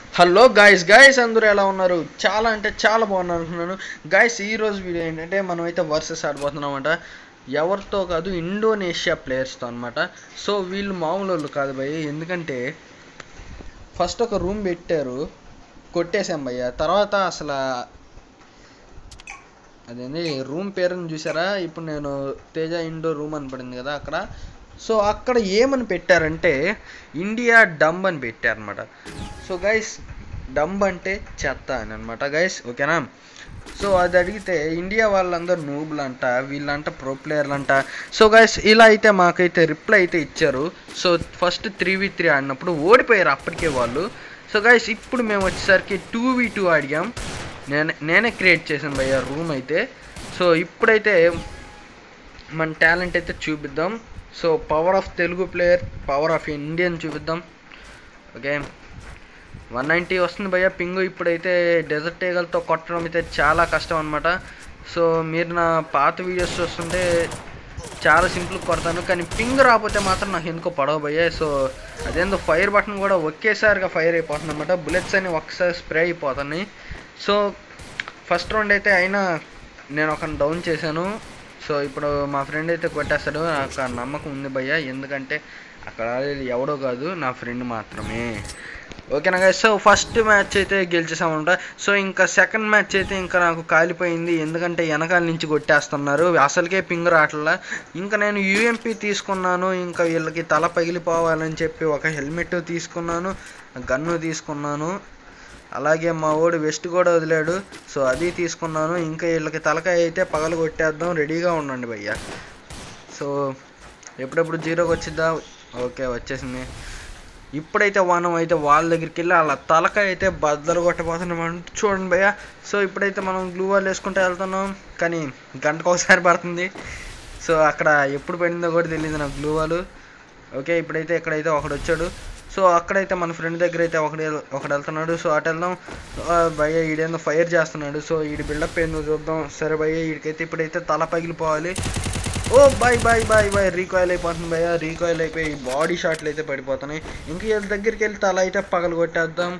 hello guys guys అందరూ ఎలా ఉన్నారు చాలా అంటే చాలా బాగున్నారు అనుకున్నాను గాయస్ ఈ రోజు వీడియో ఏంటంటే మనం అయితే వర్సెస్ ఆడిపోతున్నామంట ఎవరితో కాదు ఇండోనేషియా ప్లేయర్స్తో అనమాట సో వీళ్ళు మామూలు వాళ్ళు కాదు భయ్ ఎందుకంటే ఫస్ట్ ఒక రూమ్ పెట్టారు కొట్టేసాం భయ్య తర్వాత అసలు అదేంది రూమ్ పేరుని చూసారా ఇప్పుడు నేను తేజ ఇండోర్ రూమ్ అని పడింది కదా అక్కడ సో అక్కడ ఏమని పెట్టారంటే ఇండియా డంబ్ అని పెట్టారనమాట సో గైస్ డంబ్ అంటే చెత్త అని అనమాట గైస్ ఓకేనా సో అది అడిగితే ఇండియా వాళ్ళందరూ నూబులు అంట వీళ్ళంట ప్రో ప్లేయర్లు అంట సో గైస్ ఇలా అయితే మాకైతే రిప్లై అయితే ఇచ్చారు so first three v three ఆడినప్పుడు ఓడిపోయారు అప్పటికే వాళ్ళు సో గైస్ ఇప్పుడు మేము వచ్చేసరికి టూ వి టూ ఆడిగాం నేనే నేనే క్రియేట్ చేశాను భయ్య రూమ్ అయితే సో ఇప్పుడైతే మన టాలెంట్ అయితే చూపిద్దాం so power of Telugu player power of Indian చూపిద్దాం ఓకే వన్ నైంటీ వస్తుంది భయ్య పింగు ఇప్పుడైతే డెజర్ట్ ఏగల్తో కొట్టడం అయితే చాలా కష్టం అనమాట సో మీరు నా పాత వీడియోస్ చూస్తుంటే చాలా సింపుల్ కొడతాను కానీ పింగ్ రాకపోతే మాత్రం నాకు ఎందుకో పడవ భయ్య సో అదేందో ఫైర్ బటన్ కూడా ఒకేసారిగా ఫైర్ అయిపోతుంది అనమాట బుల్లెట్స్ అని ఒకసారి స్ప్రే అయిపోతున్నాయి సో ఫస్ట్ రౌండ్ అయితే అయినా నేను ఒక డౌన్ చేశాను సో ఇప్పుడు మా ఫ్రెండ్ అయితే కొట్టేస్తాడు నాకు ఆ నమ్మకం ఉంది భయ్య ఎందుకంటే అక్కడ ఆడేది ఎవడో కాదు నా ఫ్రెండ్ మాత్రమే ఓకేనా గైస్ సో ఫస్ట్ మ్యాచ్ అయితే గెలిచేసామంట సో ఇంకా సెకండ్ మ్యాచ్ అయితే ఇంకా నాకు కాలిపోయింది ఎందుకంటే వెనకాల నుంచి కొట్టేస్తున్నారు అసలుకే పింగ్ రావట్లా ఇంకా నేను యూఎంపీ తీసుకున్నాను ఇంకా వీళ్ళకి తల పగిలిపోవాలని చెప్పి ఒక హెల్మెట్ తీసుకున్నాను గన్ను తీసుకున్నాను అలాగే మా ఓడు వెస్ట్ కూడా వదిలాడు సో అది తీసుకున్నాను ఇంకా వీళ్ళకి తలకాయ అయితే పగలు కొట్టేద్దాం రెడీగా ఉండండి భయ్య సో ఎప్పుడెప్పుడు జీరోకి వచ్చిద్దా ఓకే వచ్చేసింది ఇప్పుడైతే మనం అయితే వాళ్ళ దగ్గరికి వెళ్ళి వాళ్ళ తలకాయ అయితే బద్దలు కొట్టబోతున్నాం అంటే చూడండి భయ్య సో ఇప్పుడైతే మనం గ్లూ వాల్ వేసుకుంటూ వెళ్తున్నాం కానీ గంటకు ఒకసారి పడుతుంది సో అక్కడ ఎప్పుడు పడిందో కూడా తెలియదు నాకు గ్లూ వాల్ ఓకే ఇప్పుడైతే ఇక్కడైతే ఒకడు వచ్చాడు సో అక్కడైతే మన ఫ్రెండ్ దగ్గర అయితే ఒకడు ఒకడు వెళ్తున్నాడు సో అటు వెళ్దాం ఆ, భయ్య ఈడేందో ఫైర్ చేస్తున్నాడు సో ఈడి బిల్డప్ ఏందో చూద్దాం సరే భయ్య వీడికైతే ఇప్పుడైతే తల పగిలిపోవాలి oh boy boy boy boy recoil అయిపోతుంది భయ్య రీకాయిల్ అయిపోయి బాడీ షాట్లు అయితే పడిపోతున్నాయి ఇంక వీళ్ళ దగ్గరికి వెళ్ళి తల అయితే పగలు కొట్టేద్దాం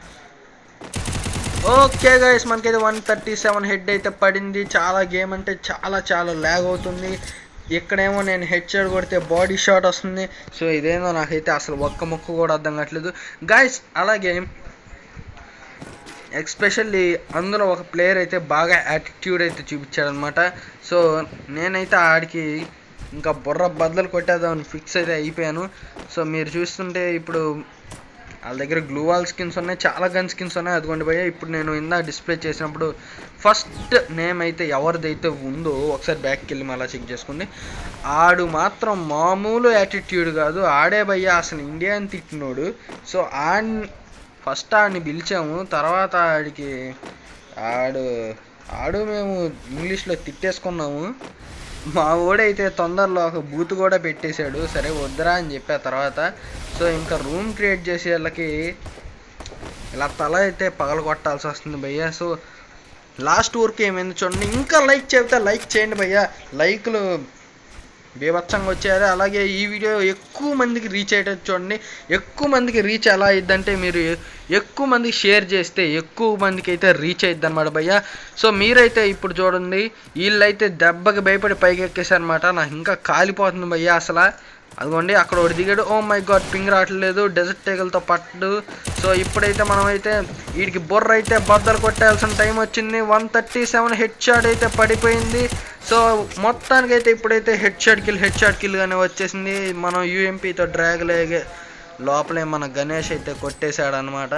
ఓకే గైస్ మనకైతే వన్ థర్టీ సెవెన్ హెడ్ అయితే పడింది చాలా గేమ్ అంటే చాలా చాలా ల్యాగ్ అవుతుంది ఇక్కడేమో నేను హెడ్ షాట్ కొడితే బాడీ షాట్ వస్తుంది సో ఇదేందో నాకైతే అసలు ఒక్క ముక్క కూడా అర్థం కావట్లేదు గాయస్ అలాగే ఎక్స్పెషల్లీ అందులో ఒక ప్లేయర్ అయితే బాగా యాటిట్యూడ్ అయితే చూపించాడు అనమాట సో నేనైతే ఆడికి ఇంకా బుర్ర బద్దలు కొట్టేద్దామని ఫిక్స్ అయితే అయిపోయాను సో మీరు చూస్తుంటే ఇప్పుడు వాళ్ళ దగ్గర గ్లూ వాల్ స్కిన్స్ ఉన్నాయి చాలా గన్ స్కిన్స్ ఉన్నాయి అదిగోండి భయ్య ఇప్పుడు నేను ఇందా డిస్ప్లే చేసినప్పుడు ఫస్ట్ నేమ్ అయితే ఎవరిదైతే ఉందో ఒకసారి బ్యాక్కి వెళ్ళి మళ్ళీ చెక్ చేసుకోండి ఆడు మాత్రం మామూలు యాటిట్యూడ్ కాదు ఆడే భయ్య అసలు ఇండియాని తిట్టినోడు సో ఆడ్ ఫస్ట్ ఆడిని పిలిచాము తర్వాత ఆడికి ఆడు ఆడు మేము ఇంగ్లీష్లో తిట్టేసుకున్నాము మా ఓడైతే తొందరలో ఒక బూత్ కూడా పెట్టేశాడు సరే వద్దురా అని చెప్పా తర్వాత సో ఇంకా రూమ్ క్రియేట్ చేసే వాళ్ళకి ఇలా తల అయితే పగల కొట్టాల్సి వస్తుంది భయ్య సో లాస్ట్ ఊరికి ఏమైంది చూడండి ఇంకా లైక్ చెబితే లైక్ చేయండి భయ్య లైక్లు బీభత్సంగా వచ్చారు అలాగే ఈ వీడియో ఎక్కువ మందికి రీచ్ అయ్యేటట్టు చూడండి ఎక్కువ మందికి రీచ్ ఎలా అయిద్దంటే మీరు ఎక్కువ మందికి షేర్ చేస్తే ఎక్కువ మందికి అయితే రీచ్ అయ్యిద్ది అనమాట భయ్య సో మీరైతే ఇప్పుడు చూడండి వీళ్ళైతే దెబ్బకి భయపడి పైకి ఎక్కేసారనమాట నాకు ఇంకా కాలిపోతుంది భయ్య అసలు అదిగోండి అక్కడ ఒకటి దిగాడు ఓ మై గాడ్ పింగ్ రావట్లేదు డెజర్ట్ టేగల్తో పట్టు సో ఇప్పుడైతే మనం అయితే వీడికి బుర్ర అయితే బద్దలు కొట్టాల్సిన టైం వచ్చింది one thirty seven head shot అయితే పడిపోయింది సో మొత్తానికి అయితే ఇప్పుడైతే head shot kill head shot kill గానే వచ్చేసింది మనం యూఎంపీతో డ్రాగ్ లేగే లోపలే మన గణేష్ అయితే కొట్టేశాడు అనమాట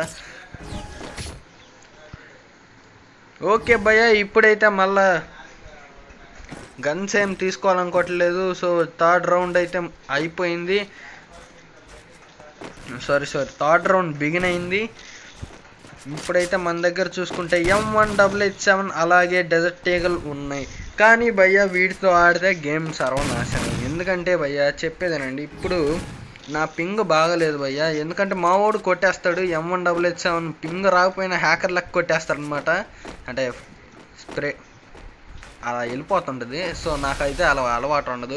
ఓకే భయ్య ఇప్పుడైతే మళ్ళా గన్స్ ఏం తీసుకోవాలనుకోవట్లేదు సో థర్డ్ రౌండ్ అయితే అయిపోయింది sorry sorry third round begin అయింది ఇప్పుడైతే మన దగ్గర చూసుకుంటే M one double eight seven అలాగే డెజర్ట్ టేగల్ ఉన్నాయి కానీ భయ్య వీటితో ఆడితే గేమ్ సర్వనాశనం ఎందుకంటే భయ్య చెప్పేదేనండి ఇప్పుడు నా పింగ్ బాగలేదు భయ్య ఎందుకంటే మా వాడు కొట్టేస్తాడు M one double eight seven ping రాకపోయినా హ్యాకర్ లెక్క కొట్టేస్తాడు అనమాట అంటే స్ప్రే అలా వెళ్ళిపోతుంటుంది సో నాకైతే అలా అలవాటు ఉండదు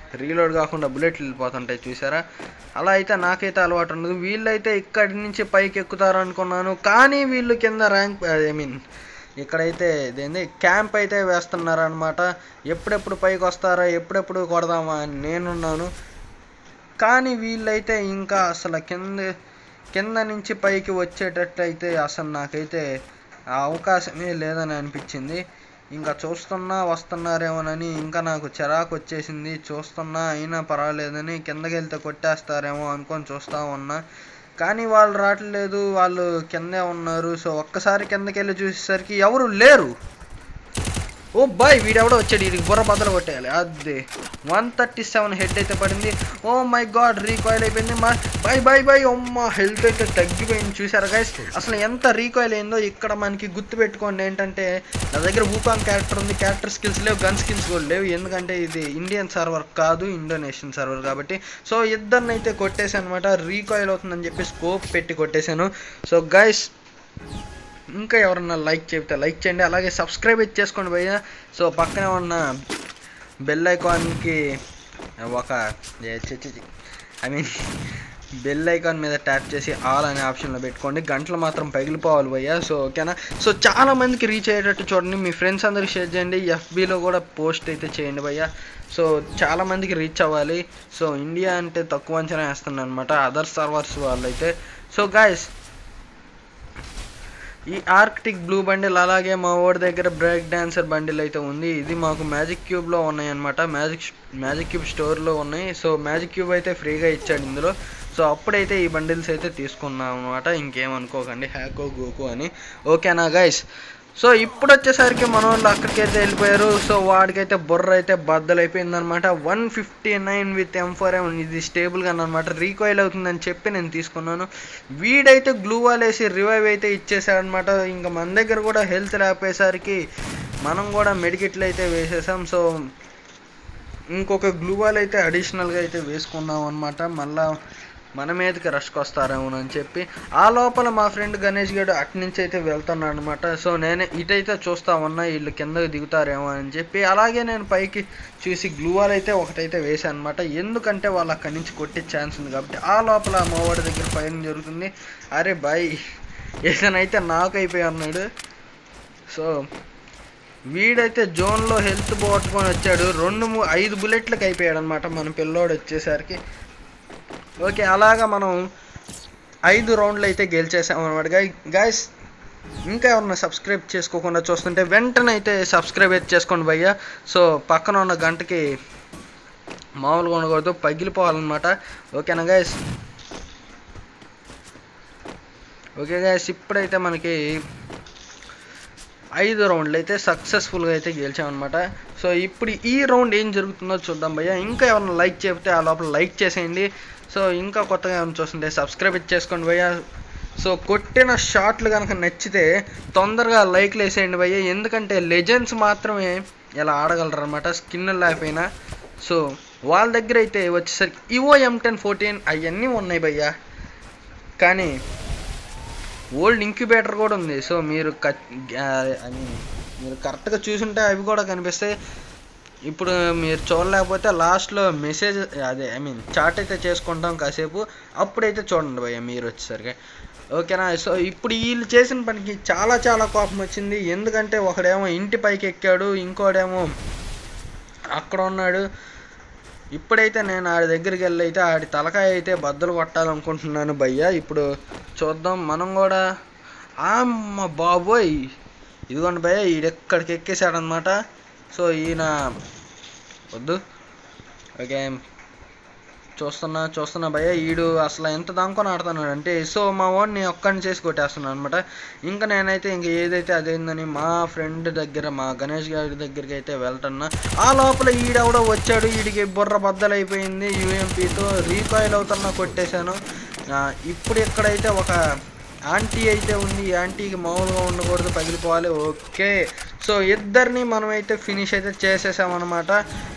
రీలోడ్ కాకుండా బుల్లెట్లు వెళ్ళిపోతుంటాయి చూసారా అలా అయితే నాకైతే అలవాటు ఉండదు వీళ్ళైతే ఇక్కడి నుంచి పైకి ఎక్కుతారు అనుకున్నాను కానీ వీళ్ళు కింద ర్యాంక్ ఐ మీన్ ఇక్కడైతే ఇదేంది క్యాంప్ అయితే వేస్తున్నారు అనమాట ఎప్పుడెప్పుడు పైకి వస్తారా ఎప్పుడెప్పుడు కొడదామా అని నేనున్నాను కానీ వీళ్ళైతే ఇంకా అసలు కింద కింద నుంచి పైకి వచ్చేటట్టు అయితే అసలు నాకైతే ఆ అవకాశమే లేదని అనిపించింది ఇంకా చూస్తున్నా వస్తున్నారేమోనని ఇంకా నాకు చిరాకు వచ్చేసింది చూస్తున్నా అయినా పర్వాలేదని కిందకి వెళ్తే కొట్టేస్తారేమో అనుకొని చూస్తూ ఉన్నా కానీ వాళ్ళు రావట్లేదు వాళ్ళు కిందే ఉన్నారు సో ఒక్కసారి కిందకి వెళ్ళి చూసేసరికి ఎవరు లేరు ఓ బాయ్ వీడెవడో వచ్చాడు ఇది బుర్ర బద్దలు కొట్టేయాలి అదే వన్ థర్టీ సెవెన్ హెడ్ అయితే పడింది ఓ మై గాడ్ రీకాయిల్ అయిపోయింది మా బై బై బై అమ్మ హెల్త్ అయితే తగ్గిపోయింది చూసారా గైస్ అసలు ఎంత రీకాయిల్ అయిందో ఇక్కడ మనకి గుర్తు పెట్టుకోండి ఏంటంటే నా దగ్గర ఊపాంగ్ క్యారెక్టర్ ఉంది క్యారెక్టర్ స్కిల్స్ లేవు గన్ స్కిల్స్ కూడా లేవు ఎందుకంటే ఇది ఇండియన్ సర్వర్ కాదు ఇండోనేషియన్ సర్వర్ కాబట్టి సో ఇద్దరిని అయితే కొట్టేసాను అనమాట రీకాయిల్ అవుతుందని చెప్పి స్కోప్ పెట్టి కొట్టేశాను సో గైస్ ఇంకా ఎవరన్నా లైక్ చెప్తే లైక్ చేయండి అలాగే సబ్స్క్రైబ్ చేసుకోండి భయ్య సో పక్కనే ఉన్న బెల్ ఐకాన్కి ఒక ఐ మీన్ బెల్ ఐకాన్ మీద ట్యాప్ చేసి ఆల్ అనే ఆప్షన్లో పెట్టుకోండి గంటలు మాత్రం పగిలిపోవాలి భయ్య సో ఓకేనా సో చాలా మందికి రీచ్ అయ్యేటట్టు చూడండి మీ ఫ్రెండ్స్ అందరికి షేర్ చేయండి ఎఫ్బీలో కూడా పోస్ట్ అయితే చేయండి భయ్య సో చాలా మందికి రీచ్ అవ్వాలి సో ఇండియా అంటే తక్కువ అంచనా వేస్తున్నాను అనమాట అదర్ సర్వర్స్ వాళ్ళు అయితే సో గాయస్ ఈ ఆర్కిటిక్ బ్లూ బండిల్ అలాగే మా ఓడి దగ్గర బ్రేక్ డాన్సర్ బండిల్ అయితే ఉంది ఇది మాకు మ్యాజిక్ క్యూబ్లో ఉన్నాయి అనమాట మ్యాజిక్ మ్యాజిక్ క్యూబ్ స్టోర్లో ఉన్నాయి సో మ్యాజిక్ క్యూబ్ అయితే ఫ్రీగా ఇచ్చాడు ఇందులో సో అప్పుడైతే ఈ బండిల్స్ అయితే తీసుకున్నాం అనమాట ఇంకేమనుకోకండి హ్యాకో గోకు అని ఓకేనా గైస్ సో ఇప్పుడు వచ్చేసరికి మన వాళ్ళు అక్కడికైతే వెళ్ళిపోయారు సో వాడికైతే బుర్ర అయితే బద్దలైపోయింది అనమాట one fifty nine with M four M ఇది స్టేబుల్గా అనమాట రీకాయిల్ అవుతుందని చెప్పి నేను తీసుకున్నాను వీడైతే గ్లూ వాల్ వేసి రివైవ్ అయితే ఇచ్చేసాడనమాట ఇంకా మన దగ్గర కూడా హెల్త్ లేకపోయేసరికి మనం కూడా మెడికిట్లు అయితే వేసేసాం సో ఇంకొక గ్లూ వాల్ అయితే అడిషనల్గా అయితే వేసుకున్నాం అనమాట మళ్ళా మన మీదకి రష్కి వస్తారేమో అని చెప్పి ఆ లోపల మా ఫ్రెండ్ గణేష్ గడు అటు నుంచి అయితే వెళ్తున్నాడు అనమాట సో నేనే ఇటైతే చూస్తా ఉన్నా వీళ్ళు కిందకి దిగుతారేమో అని చెప్పి అలాగే నేను పైకి చూసి గ్లూవాల్ అయితే ఒకటైతే వేసాను అనమాట ఎందుకంటే వాళ్ళు అక్కడి నుంచి కొట్టే ఛాన్స్ ఉంది కాబట్టి ఆ లోపల మా వాడి దగ్గర ఫైరింగ్ జరుగుతుంది అరే బాయ్ ఇతనైతే నాకు అయిపోయి ఉన్నాడు సో వీడైతే జోన్లో హెల్త్ పోగొట్టుకొని వచ్చాడు రెండు మూ ఐదు బుల్లెట్లకు అయిపోయాడు అనమాట మన పిల్లోడు వచ్చేసరికి ఓకే అలాగా మనం ఐదు రౌండ్లు అయితే గెలిచేసాం అనమాట గాయస్ ఇంకా ఎవరన్నా సబ్స్క్రైబ్ చేసుకోకుండా చూస్తుంటే వెంటనే అయితే సబ్స్క్రైబ్ అయితే చేసుకోండి భయ్య సో పక్కన ఉన్న గంటకి మామూలుగా ఉండకూడదు పగిలిపోవాలన్నమాట ఓకేనా గాయస్ ఓకే గాయస్ ఇప్పుడైతే మనకి ఐదు రౌండ్లు అయితే సక్సెస్ఫుల్గా అయితే గెలిచామన్నమాట సో ఇప్పుడు ఈ రౌండ్ ఏం జరుగుతుందో చూద్దాం భయ్య ఇంకా ఎవరైనా లైక్ చెప్తే ఆ లోపల లైక్ చేసేయండి సో ఇంకా కొత్తగా ఏమైనా చూస్తుంటే సబ్స్క్రైబ్ చేసుకోండి భయ్య సో కొట్టిన షాట్లు కనుక నచ్చితే తొందరగా లైక్లు వేసేయండి భయ్య ఎందుకంటే లెజెండ్స్ మాత్రమే ఇలా ఆడగలరు అనమాట స్కిన్ లేకపోయినా సో వాళ్ళ దగ్గర అయితే వచ్చేసరికి ఇవో ఎం టెన్ ఫోర్టీన్ అవన్నీ ఉన్నాయి భయ్య కానీ ఓల్డ్ ఇంక్యుబేటర్ కూడా ఉంది సో మీరు అని మీరు కరెక్ట్గా చూసుంటే అవి కూడా కనిపిస్తాయి ఇప్పుడు మీరు చూడలేకపోతే లాస్ట్లో మెసేజ్ అదే ఐ మీన్ చాట్ అయితే చేసుకుంటాం కాసేపు అప్పుడైతే చూడండి భయ్య మీరు వచ్చేసరికి ఓకేనా సో ఇప్పుడు వీళ్ళు చేసిన పనికి చాలా చాలా కోపం వచ్చింది ఎందుకంటే ఒకడేమో ఇంటి పైకి ఎక్కాడు ఇంకోడేమో అక్కడ ఉన్నాడు ఇప్పుడైతే నేను ఆడి దగ్గరికి వెళ్ళి అయితే ఆడి తలకాయ అయితే బద్దలు కొట్టాలనుకుంటున్నాను భయ్య ఇప్పుడు చూద్దాం మనం కూడా అమ్మ బాబోయ్ ఇదిగోండి భయ్య ఈడెక్కడికి ఎక్కేసాడనమాట సో ఈయన వద్దు ఓకే చూస్తున్నా చూస్తున్నా భయ్య ఈడు అసలు ఎంత దాంకొని ఆడుతున్నాడు అంటే సో మా వాడిని ఒక్కడిని చేసి కొట్టేస్తున్నాను అనమాట ఇంకా నేనైతే ఇంక ఏదైతే అదైందని మా ఫ్రెండ్ దగ్గర మా గణేష్ గారి దగ్గరికి అయితే వెళ్తున్నా ఆ లోపల ఈడెవడో వచ్చాడు ఈడికి బుర్ర బద్దలైపోయింది యూఎంపీతో రీకాయిల్ అవుతున్నా కొట్టేశాను ఇప్పుడు ఇక్కడైతే ఒక ఆంటీ అయితే ఉంది ఈ ఆంటీకి మామూలుగా ఉండకూడదు పగిలిపోవాలి ఓకే సో ఇద్దరిని మనమైతే ఫినిష్ అయితే చేసేసామన్నమాట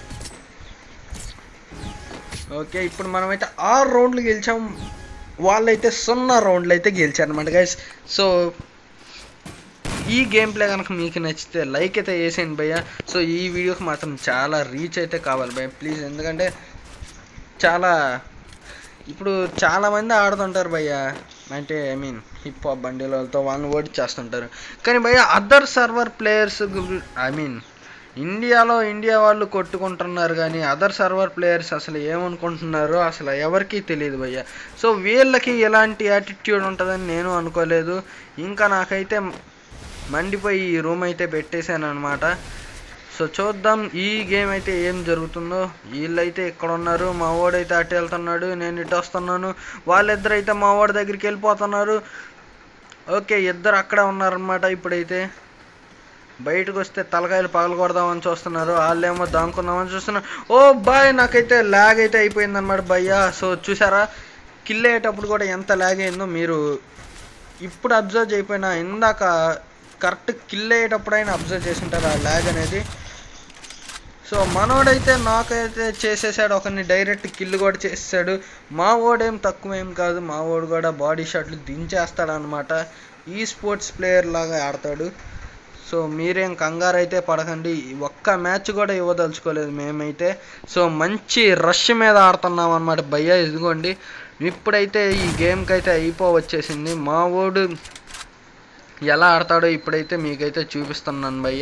ఓకే ఇప్పుడు మనమైతే ఆరు రౌండ్లు గెలిచాం వాళ్ళైతే సున్నా రౌండ్లు అయితే గెలిచారనమాట గైస్ సో ఈ గేమ్ ప్లే కనుక మీకు నచ్చితే లైక్ అయితే వేసేయండి భయ్య సో ఈ వీడియోకి మాత్రం చాలా రీచ్ అయితే కావాలి భయ్య ప్లీజ్ ఎందుకంటే చాలా ఇప్పుడు చాలా మంది ఆడుతుంటారు భయ్య అంటే ఐ మీన్ హిప్ హాప్ బండిలతో వాళ్ళని ఓడిచేస్తుంటారు కానీ భయ్య other server players I mean ఇండియాలో ఇండియా వాళ్ళు కొట్టుకుంటున్నారు కానీ అదర్ సర్వర్ ప్లేయర్స్ అసలు ఏమనుకుంటున్నారో అసలు ఎవరికీ తెలియదు భయ్య సో వీళ్ళకి ఎలాంటి యాటిట్యూడ్ ఉంటుందని నేను అనుకోలేదు ఇంకా నాకైతే మండిపోయి ఈ రూమ్ అయితే పెట్టేశాను అనమాట సో చూద్దాం ఈ గేమ్ అయితే ఏం జరుగుతుందో వీళ్ళైతే ఇక్కడ ఉన్నారు మా వాడైతే అటు వెళ్తున్నాడు నేను ఇటు వస్తున్నాను వాళ్ళిద్దరు అయితే మా వాడి దగ్గరికి వెళ్ళిపోతున్నారు ఓకే ఇద్దరు అక్కడే ఉన్నారనమాట ఇప్పుడైతే బయటకు వస్తే తలకాయలు పగలగొడదామని చూస్తున్నారు వాళ్ళేమో దాంకుందామని చూస్తున్నారు ఓ బాయ్ నాకైతే ల్యాగ్ అయితే అయిపోయిందన్నమాట భయ్యా సో చూసారా కిల్ అయ్యేటప్పుడు కూడా ఎంత ల్యాగ్ అయిందో మీరు ఇప్పుడు అబ్జర్వ్ చేయకపోయినా ఇందాక కరెక్ట్ కిల్ అయ్యేటప్పుడైనా అబ్జర్వ్ చేసి ఉంటారు ఆ ల్యాగ్ అనేది సో మనోడైతే నాకైతే చేసేసాడు ఒకరిని డైరెక్ట్ కిల్ కూడా చేసేసాడు మా ఓడేం తక్కువ ఏం కాదు మా ఓడు కూడా బాడీ షాట్లు దించేస్తాడు అనమాట ఈ స్పోర్ట్స్ ప్లేయర్ లాగా ఆడతాడు సో మీరేం కంగారు అయితే పడకండి ఒక్క మ్యాచ్ కూడా ఇవ్వదలుచుకోలేదు మేమైతే సో మంచి రష్ మీద ఆడుతున్నాం అనమాట భయ్య ఇదిగోండి ఇప్పుడైతే ఈ గేమ్కి అయితే అయిపోవచ్చేసింది మా ఓడు ఎలా ఆడతాడో ఇప్పుడైతే మీకైతే చూపిస్తున్నాను భయ్య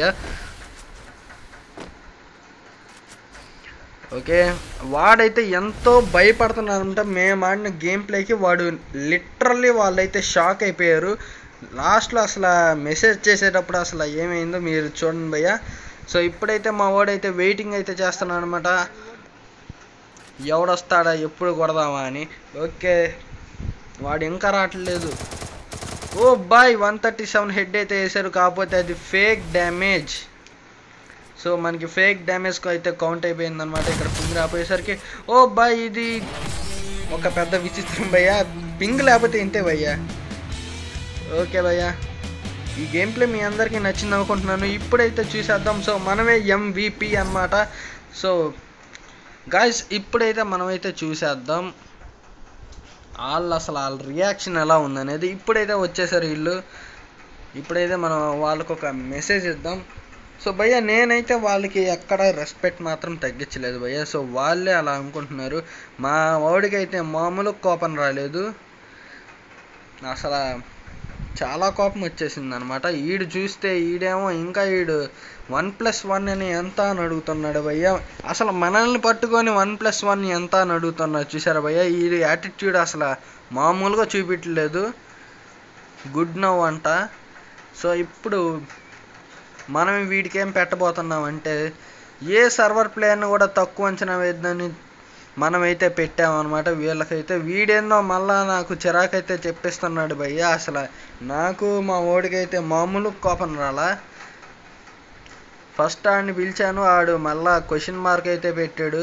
ఓకే వాడైతే ఎంతో భయపడుతున్నారంట మేము ఆడిన గేమ్ ప్లేకి వాడు లిటరల్లీ వాళ్ళైతే షాక్ అయిపోయారు లాస్ట్లో అసలు మెసేజ్ చేసేటప్పుడు అసలు ఏమైందో మీరు చూడండి భయ్య సో ఇప్పుడైతే మా వాడైతే వెయిటింగ్ అయితే చేస్తున్నాడు అనమాట ఎవడొస్తాడా ఎప్పుడు కొడదామా అని ఓకే వాడు ఇంకా రావట్లేదు oh boy one thirty seven head అయితే వేసారు కాకపోతే అది ఫేక్ డ్యామేజ్ సో మనకి ఫేక్ డ్యామేజ్ అయితే కౌంట్ అయిపోయింది అనమాట ఇక్కడ పింగ్ రాపోయేసరికి ఓ బాయ్ ఇది ఒక పెద్ద విచిత్రం భయ్యా పింగ్ లేకపోతే ఇంతే భయ్యా ఓకే భయ్యా ఈ గేమ్ ప్లే మీ అందరికీ నచ్చింది అనుకుంటున్నాను ఇప్పుడైతే చూసేద్దాం సో మనమే ఎంవిపి అన్నమాట సో గాయస్ ఇప్పుడైతే మనమైతే చూసేద్దాం వాళ్ళు అసలు వాళ్ళ రియాక్షన్ ఎలా ఉందనేది ఇప్పుడైతే వచ్చేసారు వీళ్ళు ఇప్పుడైతే మనం వాళ్ళకు ఒక మెసేజ్ ఇద్దాం సో భయ్య నేనైతే వాళ్ళకి ఎక్కడ రెస్పెక్ట్ మాత్రం తగ్గించలేదు భయ్య సో వాళ్ళే అలా అనుకుంటున్నారు మా వాడికైతే మామూలు కోపం రాలేదు అసలు చాలా కోపం వచ్చేసింది అనమాట ఈడు చూస్తే ఈడేమో ఇంకా ఈడు వన్ ప్లస్ వన్ అని ఎంత అని అడుగుతున్నాడు భయ్య అసలు మనల్ని పట్టుకొని వన్ ప్లస్ వన్ ఎంత అని అడుగుతున్నాడు చూసారా భయ్య ఈ యాటిట్యూడ్ అసలు మామూలుగా చూపించలేదు గుడ్ నవ్ అంట సో ఇప్పుడు మనం వీడికి ఏం పెట్టబోతున్నాం అంటే ఏ సర్వర్ ప్లేయర్ని కూడా తక్కువ అంచనా వేద్దని మనమైతే పెట్టామన్నమాట వీళ్ళకైతే వీడేందో మళ్ళా నాకు చిరాకైతే చెప్పిస్తున్నాడు భయ్య అసలు నాకు మా ఓడికైతే మామూలు కోపం రాలా ఫస్ట్ ఆడిని పిలిచాను ఆడు మళ్ళా క్వశ్చన్ మార్క్ అయితే పెట్టాడు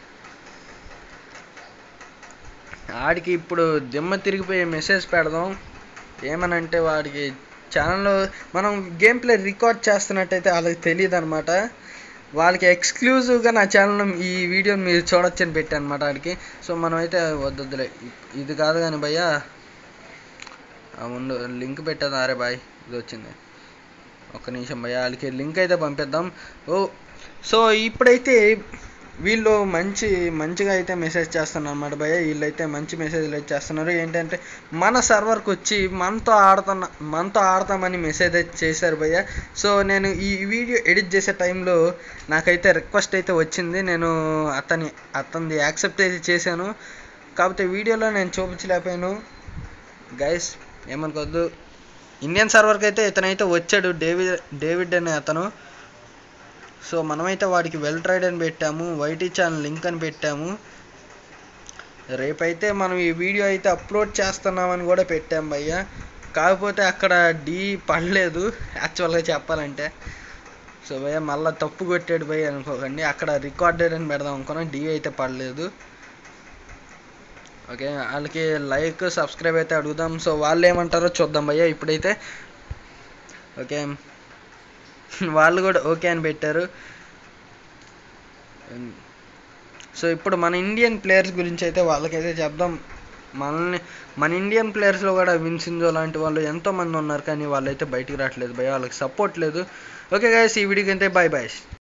ఆడికి ఇప్పుడు దిమ్మ తిరిగిపోయే మెసేజ్ పెడదాం ఏమనంటే వాడికి ఛానల్లో మనం గేమ్ ప్లే రికార్డ్ చేస్తున్నట్టయితే వాళ్ళకి తెలియదు అనమాట వాళ్ళకి ఎక్స్క్లూజివ్గా నా ఛానల్లో ఈ వీడియో మీరు చూడొచ్చని పెట్టాను అనమాట వాడికి సో మనమైతే వద్దొద్దులే ఇది కాదు కానీ భయ్యా ముందు లింక్ పెట్టేది అరే బాయ్ ఇది వచ్చింది ఒక్క నిమిషం భయ్య వాళ్ళకి లింక్ అయితే పంపిద్దాం ఓ సో ఇప్పుడైతే వీళ్ళు మంచి మంచిగా అయితే మెసేజ్ చేస్తున్నారు అన్నమాట భయ్య వీళ్ళైతే మంచి మెసేజ్లు అయితే చేస్తున్నారు ఏంటంటే మన సర్వర్కి వచ్చి మనతో ఆడుతున్న మనతో ఆడతామని మెసేజ్ అయితే చేశారు భయ్య సో నేను ఈ వీడియో ఎడిట్ చేసే టైంలో నాకైతే రిక్వెస్ట్ అయితే వచ్చింది నేను అతని అతనిది యాక్సెప్ట్ అయితే చేశాను కాకపోతే వీడియోలో నేను చూపించలేకపోయాను గైస్ ఏమనుకోవద్దు ఇండియన్ సర్వర్కి అయితే ఇతనైతే వచ్చాడు డేవిడ్ డేవిడ్ అనే అతను సో మనమైతే వాడికి వెల్ ట్రైడ్ అని పెట్టాము వైటీ ఛానల్ లింక్ అని పెట్టాము రేపైతే మనం ఈ వీడియో అయితే అప్లోడ్ చేస్తున్నామని కూడా పెట్టాం భయ్య కాకపోతే అక్కడ డీ పడలేదు యాక్చువల్గా చెప్పాలంటే సో భయ్య మళ్ళీ తప్పు కొట్టాడు భయ్య అనుకోకండి అక్కడ రికార్డెడ్ అని పెడదాం అనుకున్నాం డీ అయితే పడలేదు ఓకే వాళ్ళకి లైక్ సబ్స్క్రైబ్ అయితే అడుగుదాం సో వాళ్ళు ఏమంటారో చూద్దాం భయ్య ఇప్పుడైతే ఓకే వాళ్ళు కూడా ఓకే అని పెట్టారు సో ఇప్పుడు మన ఇండియన్ ప్లేయర్స్ గురించి అయితే వాళ్ళకైతే చెప్దాం మనల్ని మన ఇండియన్ ప్లేయర్స్లో కూడా విన్సింజో లాంటి వాళ్ళు ఎంతోమంది ఉన్నారు కానీ వాళ్ళైతే బయటికి రావట్లేదు భయ వాళ్ళకి సపోర్ట్ లేదు ఓకే గైస్ ఈ వీడియోకి అయితే బాయ్ బాయ్